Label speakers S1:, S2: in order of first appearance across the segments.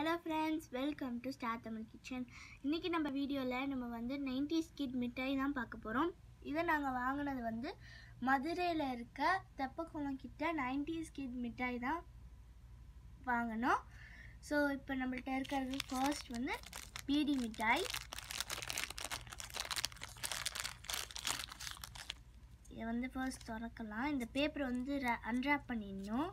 S1: Hello friends welcome to star Tamil kitchen இன்றைக்கி நம்ம வீடியோவில் நம்ம வந்து 90s கிட் மிட்டாய் தான் பார்க்க போகிறோம் இதை நாங்கள் வாங்கினது வந்து மதுரையில் இருக்க தெப்பக்குளம் கிட்ட 90s கிட் மிட்டாய் தான் வாங்கினோம் ஸோ இப்போ நம்மள்ட்ட இருக்கிறது ஃபர்ஸ்ட் வந்து பீடி மிட்டாய் இதை வந்து ஃபர்ஸ்ட் திறக்கலாம் இந்த பேப்பரை வந்து அன்ராப் பண்ணிடணும்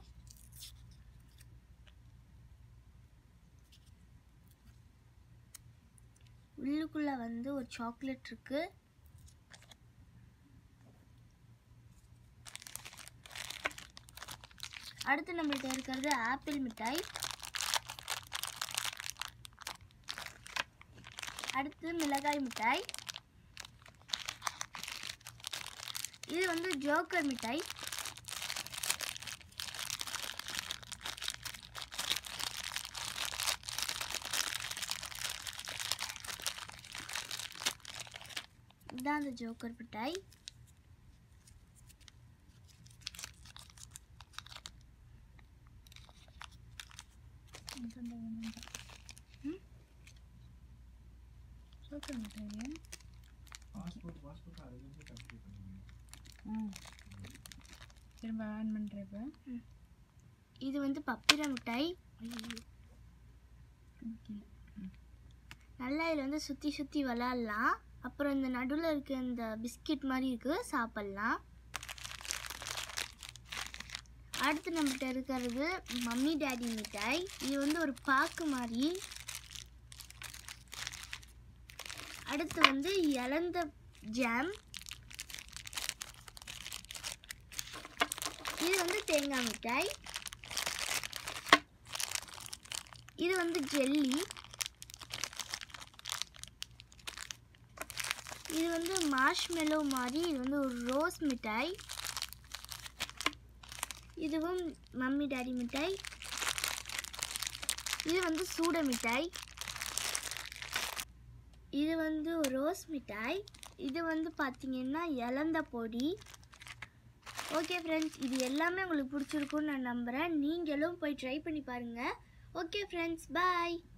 S1: உள்ளுக்குள்ள வந்து ஒரு சாக்லேட் இருக்கு அடுத்து நம்மள்ட்ட இருக்கிறது ஆப்பிள் மிட்டாய் அடுத்து மிளகாய் மிட்டாய் இது வந்து ஜோக்கர் மிட்டாய் இதுதான் அந்த ஜோக்கர் மிட்டாய் ம்?
S2: சூப்பர் மிட்டாய்
S3: பாஸ்போர்ட் பாஸ்போர்ட் அது வந்து கம்ப்ளீட் பண்ணுங்க
S2: ம் திரும்ப ஆன் பண்ணுறேன் இப்போ
S1: இது வந்து பப்பிர மிட்டாய்
S2: கீழே
S1: நல்லா இதில் வந்து சுற்றி சுற்றி விளாட்லாம் அப்புறம் இந்த நடுவில் இருக்க இந்த பிஸ்கட் மாதிரி இருக்கு சாப்பிட்லாம் அடுத்து நம்மகிட்ட இருக்கிறது மம்மி டேடி மிட்டாய் இது வந்து ஒரு பாக்கு மாதிரி அடுத்து வந்து இலந்த ஜாம் இது வந்து தேங்காய் மிட்டாய் இது வந்து ஜெல்லி இது வந்து மார்ஷ்மெலோ மாதிரி இது வந்து ஒரு ரோஸ் மிட்டாய் இதுவும் மம்மி டாடி மிட்டாய் இது வந்து சூட மிட்டாய் இது வந்து ஒரு ரோஸ் மிட்டாய் இது வந்து பார்த்தீங்கன்னா இலந்த பொடி ஓகே ஃப்ரெண்ட்ஸ் இது எல்லாமே உங்களுக்கு பிடிச்சிருக்குன்னு நான் நம்புகிறேன் நீங்களும் போய் ட்ரை பண்ணி பாருங்கள் ஓகே ஃப்ரெண்ட்ஸ் பாய்